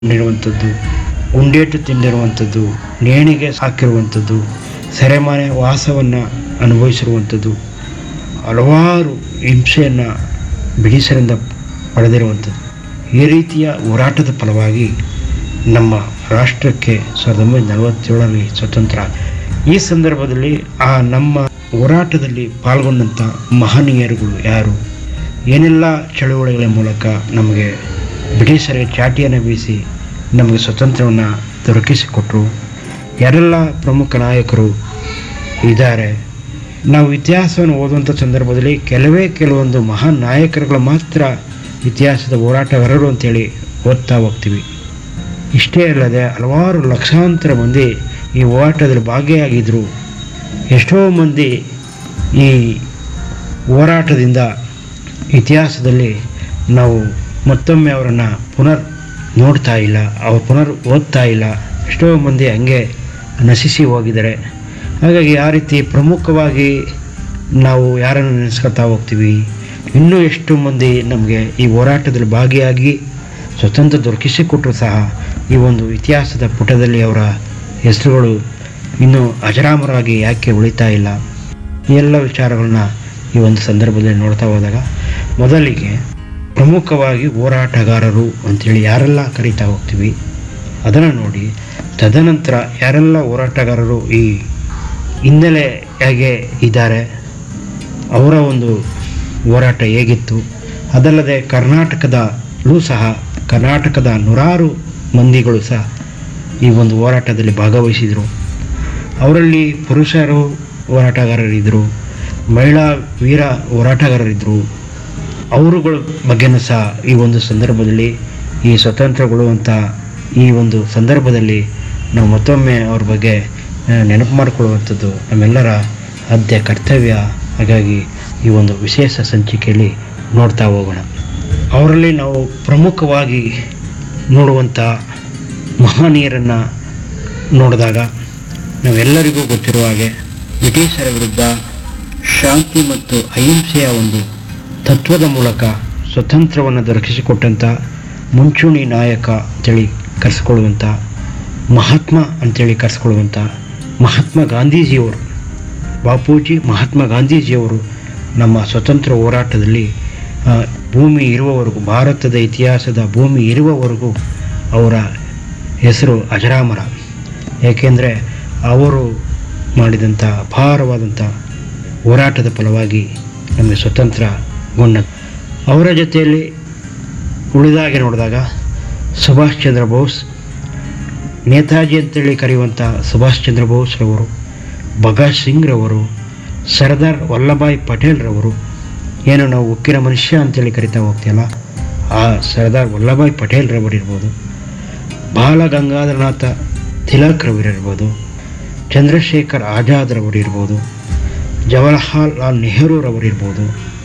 ಕೊಂಡಿರುವಂಥದ್ದು ಉಂಡೇಟು ತಿಂದಿರುವಂಥದ್ದು ನೇಣಿಗೆ ಹಾಕಿರುವಂಥದ್ದು ಸೆರೆಮನೆ ವಾಸವನ್ನು ಅನುಭವಿಸಿರುವಂಥದ್ದು ಹಲವಾರು ಹಿಂಸೆಯನ್ನು ಬ್ರಿಟಿಷರಿಂದ ಪಡೆದಿರುವಂಥದ್ದು ಈ ರೀತಿಯ ಹೋರಾಟದ ಫಲವಾಗಿ ನಮ್ಮ ರಾಷ್ಟ್ರಕ್ಕೆ ಸಾವಿರದ ಒಂಬೈನೂರ ನಲವತ್ತೇಳರಲ್ಲಿ ಸ್ವತಂತ್ರ ಈ ಸಂದರ್ಭದಲ್ಲಿ ಆ ನಮ್ಮ ಹೋರಾಟದಲ್ಲಿ ಪಾಲ್ಗೊಂಡಂಥ ಮಹನೀಯರುಗಳು ಯಾರು ಏನೆಲ್ಲ ಚಳುವಳಿಗಳ ಮೂಲಕ ನಮಗೆ ಬ್ರಿಟಿಷರಿಗೆ ಚಾಟಿಯನ್ನು ಬೀಸಿ ನಮಗೆ ಸ್ವತಂತ್ರವನ್ನು ದೊರಕಿಸಿಕೊಟ್ರು ಯಾರೆಲ್ಲ ಪ್ರಮುಖ ನಾಯಕರು ಇದ್ದಾರೆ ನಾವು ಇತಿಹಾಸವನ್ನು ಓದುವಂಥ ಸಂದರ್ಭದಲ್ಲಿ ಕೆಲವೇ ಕೆಲವೊಂದು ಮಹಾನ್ ನಾಯಕರುಗಳು ಮಾತ್ರ ಇತಿಹಾಸದ ಹೋರಾಟಗಾರರು ಅಂತೇಳಿ ಓದ್ತಾ ಹೋಗ್ತೀವಿ ಇಷ್ಟೇ ಅಲ್ಲದೆ ಹಲವಾರು ಲಕ್ಷಾಂತರ ಮಂದಿ ಈ ಹೋರಾಟದಲ್ಲಿ ಭಾಗಿಯಾಗಿದ್ದರು ಎಷ್ಟೋ ಮಂದಿ ಈ ಹೋರಾಟದಿಂದ ಇತಿಹಾಸದಲ್ಲಿ ನಾವು ಮತ್ತೊಮ್ಮೆ ಅವರನ್ನು ಪುನರ್ ನೋಡ್ತಾ ಇಲ್ಲ ಅವ್ರು ಪುನರ್ ಓದ್ತಾ ಇಲ್ಲ ಎಷ್ಟೋ ಮಂದಿ ಹಂಗೆ ನಶಿಸಿ ಹೋಗಿದ್ದಾರೆ ಹಾಗಾಗಿ ಆ ರೀತಿ ಪ್ರಮುಖವಾಗಿ ನಾವು ಯಾರನ್ನು ನೆನೆಸ್ಕೊತಾ ಹೋಗ್ತೀವಿ ಇನ್ನೂ ಎಷ್ಟು ಮಂದಿ ನಮಗೆ ಈ ಹೋರಾಟದಲ್ಲಿ ಭಾಗಿಯಾಗಿ ಸ್ವತಂತ್ರ ದೊರಕಿಸಿಕೊಟ್ಟರು ಸಹ ಈ ಒಂದು ಇತಿಹಾಸದ ಪುಟದಲ್ಲಿ ಅವರ ಹೆಸರುಗಳು ಇನ್ನೂ ಅಜರಾಮರಾಗಿ ಯಾಕೆ ಉಳಿತಾ ಇಲ್ಲ ಈ ಎಲ್ಲ ವಿಚಾರಗಳನ್ನ ಈ ಒಂದು ಸಂದರ್ಭದಲ್ಲಿ ನೋಡ್ತಾ ಹೋದಾಗ ಮೊದಲಿಗೆ ಪ್ರಮುಖವಾಗಿ ಹೋರಾಟಗಾರರು ಅಂತೇಳಿ ಯಾರೆಲ್ಲ ಕರೀತಾ ಹೋಗ್ತೀವಿ ಅದನ್ನು ನೋಡಿ ತದನಂತರ ಯಾರೆಲ್ಲ ಹೋರಾಟಗಾರರು ಈ ಹಿನ್ನೆಲೆ ಹೇಗೆ ಇದ್ದಾರೆ ಅವರ ಒಂದು ಹೋರಾಟ ಹೇಗಿತ್ತು ಅದಲ್ಲದೆ ಕರ್ನಾಟಕದಲ್ಲೂ ಸಹ ಕರ್ನಾಟಕದ ನೂರಾರು ಮಂದಿಗಳು ಸಹ ಈ ಒಂದು ಹೋರಾಟದಲ್ಲಿ ಭಾಗವಹಿಸಿದರು ಅವರಲ್ಲಿ ಪುರುಷರು ಹೋರಾಟಗಾರರಿದ್ದರು ಮಹಿಳಾ ವೀರ ಹೋರಾಟಗಾರರಿದ್ದರು ಅವರುಗಳ ಬಗ್ಗೆನೂ ಸಹ ಈ ಒಂದು ಸಂದರ್ಭದಲ್ಲಿ ಈ ಸ್ವತಂತ್ರಗಳು ಅಂತ ಈ ಒಂದು ಸಂದರ್ಭದಲ್ಲಿ ನಾವು ಮತ್ತೊಮ್ಮೆ ಅವ್ರ ಬಗ್ಗೆ ಆ, ನೆನಪು ಮಾಡಿಕೊಳ್ಳುವಂಥದ್ದು ನಮ್ಮೆಲ್ಲರ ಆದ್ಯ ಕರ್ತವ್ಯ ಹಾಗಾಗಿ ಈ ಒಂದು ವಿಶೇಷ ಸಂಚಿಕೆಯಲ್ಲಿ ನೋಡ್ತಾ ಹೋಗೋಣ ಅವರಲ್ಲಿ ನಾವು ಪ್ರಮುಖವಾಗಿ ನೋಡುವಂಥ ಮಹನೀಯರನ್ನು ನೋಡಿದಾಗ ನಾವೆಲ್ಲರಿಗೂ ಗೊತ್ತಿರುವ ಹಾಗೆ ಬ್ರಿಟಿಷರ ವಿರುದ್ಧ ಶಾಂತಿ ಮತ್ತು ಅಹಿಂಸೆಯ ಒಂದು ತತ್ವದ ಮೂಲಕ ಸ್ವತಂತ್ರವನ್ನು ದೊರಕಿಸಿಕೊಟ್ಟಂಥ ಮುಂಚೂಣಿ ನಾಯಕ ಅಂತೇಳಿ ಕರೆಸಿಕೊಳ್ಳುವಂಥ ಮಹಾತ್ಮ ಅಂತೇಳಿ ಕರೆಸಿಕೊಳ್ಳುವಂಥ ಮಹಾತ್ಮ ಗಾಂಧೀಜಿಯವರು ಬಾಪೂಜಿ ಮಹಾತ್ಮ ಗಾಂಧೀಜಿಯವರು ನಮ್ಮ ಸ್ವತಂತ್ರ ಹೋರಾಟದಲ್ಲಿ ಆ, ಭೂಮಿ ಇರುವವರೆಗೂ ಭಾರತದ ಇತಿಹಾಸದ ಭೂಮಿ ಇರುವವರೆಗೂ ಅವರ ಹೆಸರು ಅಜರಾಮರ ಏಕೆಂದರೆ ಅವರು ಮಾಡಿದಂಥ ಅಪಾರವಾದಂಥ ಹೋರಾಟದ ಫಲವಾಗಿ ನಮಗೆ ಸ್ವತಂತ್ರಗೊಂಡ ಅವರ ಜೊತೆಯಲ್ಲಿ ಉಳಿದಾಗೆ ನೋಡಿದಾಗ ಸುಭಾಷ್ ಚಂದ್ರ ಬೋಸ್ ನೇತಾಜಿ ಅಂತೇಳಿ ಕರೆಯುವಂಥ ಸುಭಾಷ್ ಚಂದ್ರ ಬೋಸ್ರವರು ಭಗತ್ ಸಿಂಗ್ರವರು ಸರ್ದಾರ್ ವಲ್ಲಭಾಯ್ ಪಟೇಲ್ರವರು ಏನು ನಾವು ಉಕ್ಕಿನ ಮನುಷ್ಯ ಅಂತೇಳಿ ಕರಿತಾ ಹೋಗ್ತೀವಲ್ಲ ಆ ಸರ್ದಾರ್ ವಲ್ಲಭಾಯ್ ಪಟೇಲ್ರವರಿರ್ಬೋದು ಬಾಲ ಗಂಗಾಧರನಾಥ ತಿಲಕ್ರವರಿರ್ಬೋದು ಚಂದ್ರಶೇಖರ್ ಆಜಾದ್ರವರಿರ್ಬೋದು ಜವಾಹರ್ಲಾಲ್ ಲಾಲ್ ನೆಹರೂರವರಿರ್ಬೋದು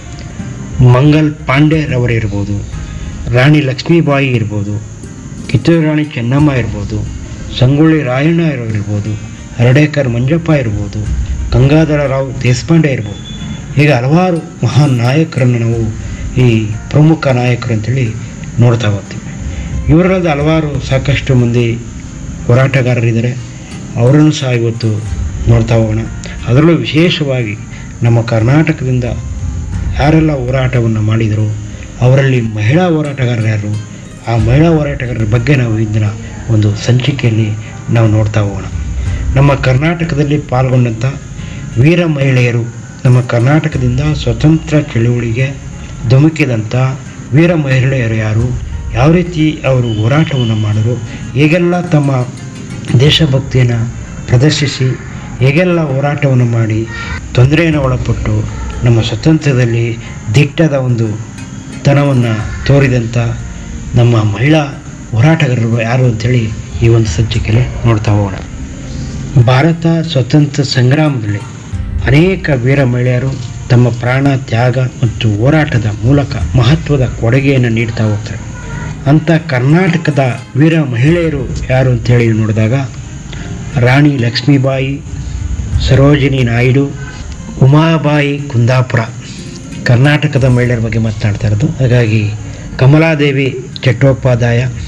ಮಂಗಲ್ ಪಾಂಡೆರವರಿರ್ಬೋದು ರಾಣಿ ಲಕ್ಷ್ಮೀಬಾಯಿ ಇರ್ಬೋದು ಕಿತ್ತೂರು ರಾಣಿ ಚೆನ್ನಮ್ಮ ಇರ್ಬೋದು ಸಂಗೊಳ್ಳಿ ರಾಯಣ್ಣ ಇರ್ಬೋದು ಹರಡೇಕರ್ ಮಂಜಪ್ಪ ಇರ್ಬೋದು ಗಂಗಾಧರ ರಾವ್ ದೇಶಪಾಂಡೆ ಇರ್ಬೋದು ಹೀಗೆ ಹಲವಾರು ಮಹಾನ್ ನಾಯಕರನ್ನು ನಾವು ಈ ಪ್ರಮುಖ ನಾಯಕರು ಅಂತೇಳಿ ನೋಡ್ತಾ ಹೋಗ್ತೀವಿ ಇವರಲ್ಲಿ ಹಲವಾರು ಸಾಕಷ್ಟು ಮಂದಿ ಹೋರಾಟಗಾರರಿದ್ದಾರೆ ಅವರನ್ನು ಸಹ ಇವತ್ತು ನೋಡ್ತಾ ಹೋಗೋಣ ಅದರಲ್ಲೂ ವಿಶೇಷವಾಗಿ ನಮ್ಮ ಕರ್ನಾಟಕದಿಂದ ಯಾರೆಲ್ಲ ಹೋರಾಟವನ್ನು ಮಾಡಿದರು ಅವರಲ್ಲಿ ಮಹಿಳಾ ಹೋರಾಟಗಾರರು ಯಾರು ಆ ಮಹಿಳಾ ಹೋರಾಟಗಾರರ ಬಗ್ಗೆ ನಾವು ಇಂದಿನ ಒಂದು ಸಂಚಿಕೆಯಲ್ಲಿ ನಾವು ನೋಡ್ತಾ ಹೋಗೋಣ ನಮ್ಮ ಕರ್ನಾಟಕದಲ್ಲಿ ಪಾಲ್ಗೊಂಡಂಥ ವೀರ ಮಹಿಳೆಯರು ನಮ್ಮ ಕರ್ನಾಟಕದಿಂದ ಸ್ವತಂತ್ರ ಚಳುವಳಿಗೆ ಧುಮುಕಿದಂಥ ವೀರ ಮಹಿಳೆಯರು ಯಾರು ಯಾವ ರೀತಿ ಅವರು ಹೋರಾಟವನ್ನು ಮಾಡಿದ್ರು ಹೇಗೆಲ್ಲ ತಮ್ಮ ದೇಶಭಕ್ತಿಯನ್ನು ಪ್ರದರ್ಶಿಸಿ ಹೇಗೆಲ್ಲ ಹೋರಾಟವನ್ನು ಮಾಡಿ ತೊಂದರೆಯನ್ನು ಒಳಪಟ್ಟು ನಮ್ಮ ಸ್ವತಂತ್ರದಲ್ಲಿ ದಿಟ್ಟದ ಒಂದು ತನವನ್ನು ತೋರಿದಂಥ ನಮ್ಮ ಮಹಿಳಾ ಹೋರಾಟಗಾರರು ಯಾರು ಅಂಥೇಳಿ ಈ ಒಂದು ಸಂಚಿಕೆಯಲ್ಲಿ ನೋಡ್ತಾ ಹೋಗೋಣ ಭಾರತ ಸ್ವತಂತ್ರ ಸಂಗ್ರಾಮದಲ್ಲಿ ಅನೇಕ ವೀರ ಮಹಿಳೆಯರು ತಮ್ಮ ಪ್ರಾಣ ತ್ಯಾಗ ಮತ್ತು ಹೋರಾಟದ ಮೂಲಕ ಮಹತ್ವದ ಕೊಡುಗೆಯನ್ನು ನೀಡ್ತಾ ಹೋಗ್ತಾರೆ ಅಂಥ ಕರ್ನಾಟಕದ ವೀರ ಮಹಿಳೆಯರು ಯಾರು ಅಂತೇಳಿ ನೋಡಿದಾಗ ರಾಣಿ ಲಕ್ಷ್ಮೀಬಾಯಿ ಸರೋಜಿನಿ ನಾಯ್ಡು ಉಮಾಬಾಯಿ ಕುಂದಾಪುರ ಕರ್ನಾಟಕದ ಮಹಿಳೆಯರ ಬಗ್ಗೆ ಮಾತನಾಡ್ತಾ ಇರೋದು ಹಾಗಾಗಿ ಕಮಲಾದೇವಿ ಚಟ್ಟೋಪಾಧ್ಯಾಯ